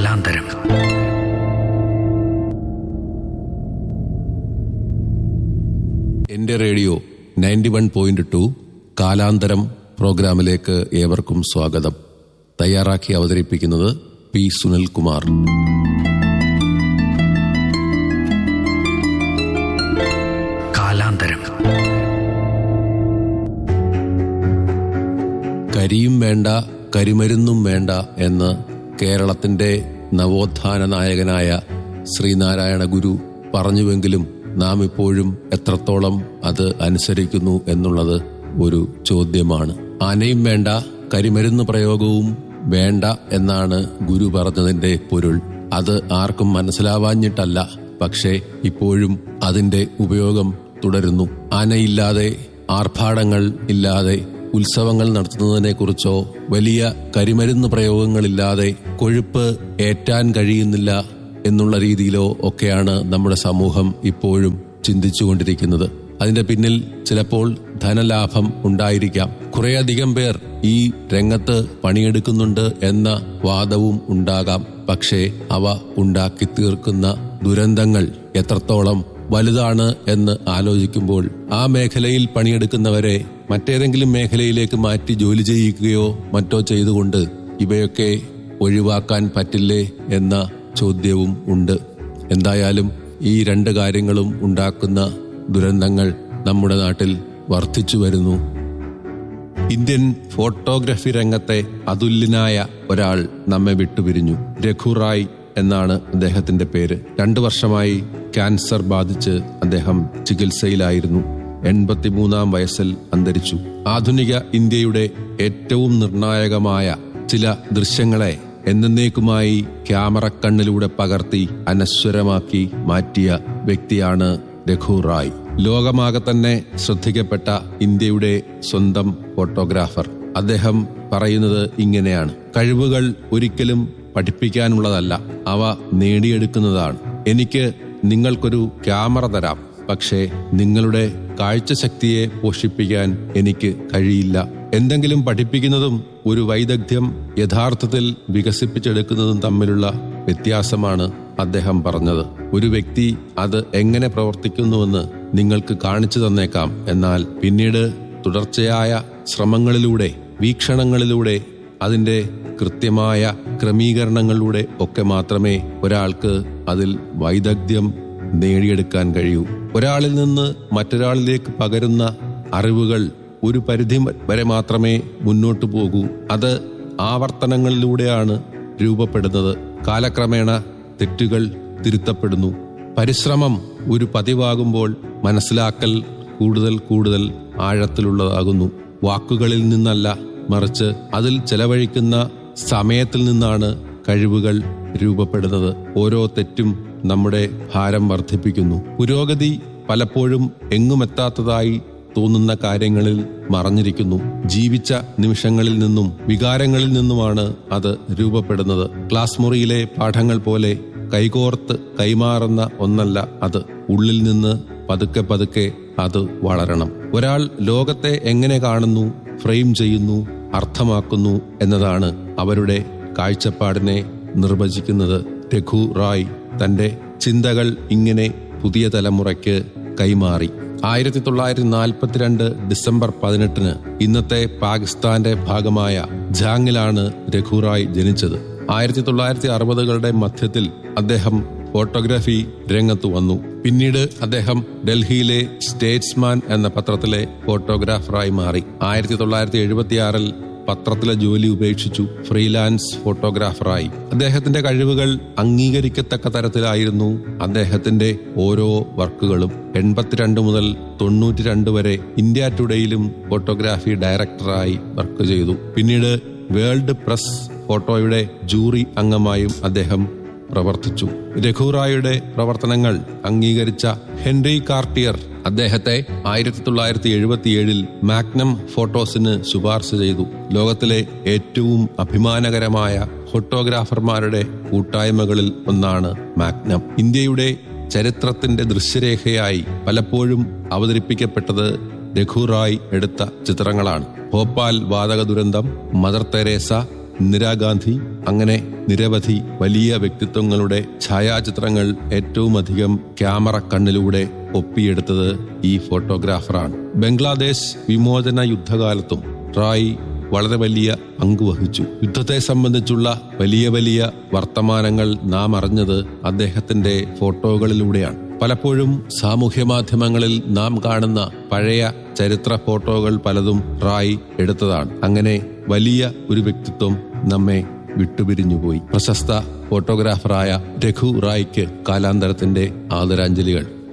കാലാന്തരം എന്റെ radio ninety one point two കാലാന്തരം പ്രോഗ്രാമിലേക്ക് ഏവർക്കും സ്വാഗതം തയ്യാറാക്കി അവതരിപ്പിക്കുന്നത് പി സുനിൽകുമാർ കാലാന്തരം കരിയും വേണ്ട കരിമരുന്നും വേണ്ട എന്ന് കേരളത്തിന്റെ നവോത്ഥാന നായകനായ ശ്രീനാരായണ ഗുരു പറഞ്ഞുവെങ്കിലും നാം ഇപ്പോഴും എത്രത്തോളം അത് അനുസരിക്കുന്നു എന്നുള്ളത് ഒരു ചോദ്യമാണ് ആനയും വേണ്ട കരിമരുന്ന് പ്രയോഗവും വേണ്ട എന്നാണ് ഗുരു പറഞ്ഞതിന്റെ പൊരുൾ അത് ആർക്കും മനസ്സിലാവാഞ്ഞിട്ടല്ല പക്ഷേ ഇപ്പോഴും അതിന്റെ ഉപയോഗം തുടരുന്നു ആനയില്ലാതെ ആർഭാടങ്ങൾ ഇല്ലാതെ ഉത്സവങ്ങൾ നടത്തുന്നതിനെ കുറിച്ചോ വലിയ കരിമരുന്ന് പ്രയോഗങ്ങളില്ലാതെ കൊഴുപ്പ് ഏറ്റാൻ കഴിയുന്നില്ല എന്നുള്ള രീതിയിലോ ഒക്കെയാണ് നമ്മുടെ സമൂഹം ഇപ്പോഴും ചിന്തിച്ചുകൊണ്ടിരിക്കുന്നത് അതിന്റെ പിന്നിൽ ചിലപ്പോൾ ധനലാഭം ഉണ്ടായിരിക്കാം കുറേയധികം പേർ ഈ രംഗത്ത് പണിയെടുക്കുന്നുണ്ട് എന്ന വാദവും ഉണ്ടാകാം പക്ഷേ അവ ഉണ്ടാക്കി തീർക്കുന്ന ദുരന്തങ്ങൾ എത്രത്തോളം വലുതാണ് എന്ന് ആലോചിക്കുമ്പോൾ ആ മേഖലയിൽ പണിയെടുക്കുന്നവരെ മറ്റേതെങ്കിലും മേഖലയിലേക്ക് മാറ്റി ജോലി ചെയ്യിക്കുകയോ മറ്റോ ചെയ്തുകൊണ്ട് ഇവയൊക്കെ ഒഴിവാക്കാൻ പറ്റില്ലേ എന്ന ചോദ്യവും ഉണ്ട് എന്തായാലും ഈ രണ്ട് കാര്യങ്ങളും ഉണ്ടാക്കുന്ന ദുരന്തങ്ങൾ നമ്മുടെ നാട്ടിൽ വർദ്ധിച്ചു വരുന്നു ഇന്ത്യൻ ഫോട്ടോഗ്രഫി രംഗത്തെ അതുല്യനായ ഒരാൾ നമ്മെ വിട്ടുപിരിഞ്ഞു രഘു റായ് എന്നാണ് അദ്ദേഹത്തിന്റെ പേര് രണ്ടു വർഷമായി ക്യാൻസർ ബാധിച്ച് അദ്ദേഹം ചികിത്സയിലായിരുന്നു എൺപത്തിമൂന്നാം വയസ്സിൽ അന്തരിച്ചു ആധുനിക ഇന്ത്യയുടെ ഏറ്റവും നിർണായകമായ ചില ദൃശ്യങ്ങളെ എന്നേക്കുമായി ക്യാമറ കണ്ണിലൂടെ പകർത്തി അനശ്വരമാക്കി മാറ്റിയ വ്യക്തിയാണ് രഘു റായ് ലോകമാകെ തന്നെ ശ്രദ്ധിക്കപ്പെട്ട ഇന്ത്യയുടെ സ്വന്തം ഫോട്ടോഗ്രാഫർ അദ്ദേഹം പറയുന്നത് ഇങ്ങനെയാണ് കഴിവുകൾ ഒരിക്കലും പഠിപ്പിക്കാനുള്ളതല്ല അവ നേടിയെടുക്കുന്നതാണ് എനിക്ക് നിങ്ങൾക്കൊരു ക്യാമറ തരാം പക്ഷേ നിങ്ങളുടെ കാഴ്ചശക്തിയെ പോഷിപ്പിക്കാൻ എനിക്ക് കഴിയില്ല എന്തെങ്കിലും പഠിപ്പിക്കുന്നതും ഒരു വൈദഗ്ധ്യം യഥാർത്ഥത്തിൽ വികസിപ്പിച്ചെടുക്കുന്നതും തമ്മിലുള്ള വ്യത്യാസമാണ് അദ്ദേഹം പറഞ്ഞത് ഒരു വ്യക്തി അത് എങ്ങനെ പ്രവർത്തിക്കുന്നുവെന്ന് നിങ്ങൾക്ക് കാണിച്ചു തന്നേക്കാം എന്നാൽ പിന്നീട് തുടർച്ചയായ ശ്രമങ്ങളിലൂടെ വീക്ഷണങ്ങളിലൂടെ അതിന്റെ കൃത്യമായ ക്രമീകരണങ്ങളിലൂടെ ഒക്കെ മാത്രമേ ഒരാൾക്ക് അതിൽ വൈദഗ്ധ്യം നേടിയെടുക്കാൻ കഴിയൂ ഒരാളിൽ നിന്ന് മറ്റൊരാളിലേക്ക് പകരുന്ന അറിവുകൾ ഒരു പരിധി വരെ മാത്രമേ മുന്നോട്ടു പോകൂ അത് ആവർത്തനങ്ങളിലൂടെയാണ് രൂപപ്പെടുന്നത് കാലക്രമേണ തെറ്റുകൾ തിരുത്തപ്പെടുന്നു പരിശ്രമം ഒരു പതിവാകുമ്പോൾ മനസ്സിലാക്കൽ കൂടുതൽ കൂടുതൽ ആഴത്തിലുള്ളതാകുന്നു വാക്കുകളിൽ നിന്നല്ല മറിച്ച് അതിൽ ചെലവഴിക്കുന്ന സമയത്തിൽ നിന്നാണ് കഴിവുകൾ രൂപപ്പെടുന്നത് ഓരോ തെറ്റും നമ്മുടെ ഭാരം വർദ്ധിപ്പിക്കുന്നു പുരോഗതി പലപ്പോഴും എങ്ങുമെത്താത്തതായി തോന്നുന്ന കാര്യങ്ങളിൽ മറഞ്ഞിരിക്കുന്നു ജീവിച്ച നിമിഷങ്ങളിൽ നിന്നും വികാരങ്ങളിൽ നിന്നുമാണ് അത് രൂപപ്പെടുന്നത് ക്ലാസ് മുറിയിലെ പാഠങ്ങൾ പോലെ കൈകോർത്ത് കൈമാറുന്ന ഒന്നല്ല അത് ഉള്ളിൽ നിന്ന് പതുക്കെ പതുക്കെ അത് വളരണം ഒരാൾ ലോകത്തെ എങ്ങനെ കാണുന്നു ഫ്രെയിം ചെയ്യുന്നു അർത്ഥമാക്കുന്നു എന്നതാണ് അവരുടെ കാഴ്ചപ്പാടിനെ നിർവചിക്കുന്നത് രഘു റായ് തന്റെ ചിന്തകൾ ഇങ്ങനെ പുതിയ തലമുറയ്ക്ക് കൈമാറി ആയിരത്തി തൊള്ളായിരത്തി നാൽപ്പത്തിരണ്ട് ഡിസംബർ പതിനെട്ടിന് ഇന്നത്തെ പാകിസ്ഥാന്റെ ഭാഗമായ ജാങ്ങിലാണ് രഘുറായ് ജനിച്ചത് ആയിരത്തി തൊള്ളായിരത്തി അറുപതുകളുടെ മധ്യത്തിൽ അദ്ദേഹം ഫോട്ടോഗ്രാഫി രംഗത്ത് വന്നു പിന്നീട് അദ്ദേഹം ഡൽഹിയിലെ സ്റ്റേറ്റ്സ്മാൻ എന്ന പത്രത്തിലെ ഫോട്ടോഗ്രാഫറായി മാറി ആയിരത്തി തൊള്ളായിരത്തി എഴുപത്തിയാറിൽ പത്രത്തിലെ ജോലി ഉപേക്ഷിച്ചു ഫ്രീലാൻസ് ഫോട്ടോഗ്രാഫറായി അദ്ദേഹത്തിന്റെ കഴിവുകൾ അംഗീകരിക്കത്തക്ക തരത്തിലായിരുന്നു അദ്ദേഹത്തിന്റെ ഓരോ വർക്കുകളും എൺപത്തിരണ്ട് മുതൽ തൊണ്ണൂറ്റി രണ്ട് വരെ ഇന്ത്യ ടുഡേയിലും ഫോട്ടോഗ്രാഫി ഡയറക്ടറായി വർക്ക് ചെയ്തു പിന്നീട് വേൾഡ് പ്രസ് ഫോട്ടോയുടെ ജൂറി അംഗമായും അദ്ദേഹം പ്രവർത്തിച്ചു രഘുറായുടെ പ്രവർത്തനങ്ങൾ അംഗീകരിച്ച ഹെൻറി കാർട്ടിയർ അദ്ദേഹത്തെ ആയിരത്തി തൊള്ളായിരത്തി എഴുപത്തിയേഴിൽ മാഗ്നം ഫോട്ടോസിന് ശുപാർശ ചെയ്തു ലോകത്തിലെ ഏറ്റവും അഭിമാനകരമായ ഫോട്ടോഗ്രാഫർമാരുടെ കൂട്ടായ്മകളിൽ ഒന്നാണ് മാഗ്നം ഇന്ത്യയുടെ ചരിത്രത്തിന്റെ ദൃശ്യരേഖയായി പലപ്പോഴും അവതരിപ്പിക്കപ്പെട്ടത് രഘുറായ് എടുത്ത ചിത്രങ്ങളാണ് ഭോപ്പാൽ വാതക ദുരന്തം മദർ തെരേസ ഇന്ദിരാഗാന്ധി അങ്ങനെ നിരവധി വലിയ വ്യക്തിത്വങ്ങളുടെ ഛായാചിത്രങ്ങൾ ഏറ്റവും അധികം ക്യാമറ കണ്ണിലൂടെ ഒപ്പിയെടുത്തത് ഈ ഫോട്ടോഗ്രാഫറാണ് ബംഗ്ലാദേശ് വിമോചന യുദ്ധകാലത്തും റായ് വളരെ വലിയ പങ്ക് വഹിച്ചു യുദ്ധത്തെ സംബന്ധിച്ചുള്ള വലിയ വലിയ വർത്തമാനങ്ങൾ നാം അറിഞ്ഞത് അദ്ദേഹത്തിന്റെ ഫോട്ടോകളിലൂടെയാണ് പലപ്പോഴും സാമൂഹ്യ മാധ്യമങ്ങളിൽ നാം കാണുന്ന പഴയ ചരിത്ര ഫോട്ടോകൾ പലതും റായ് എടുത്തതാണ് അങ്ങനെ വലിയ ഒരു വ്യക്തിത്വം നമ്മെ വിട്ടുപിരിഞ്ഞുപോയി പ്രശസ്ത ഫോട്ടോഗ്രാഫറായ രഘു റായ്ക്ക് കാലാന്തരത്തിന്റെ ആദരാഞ്ജലികൾ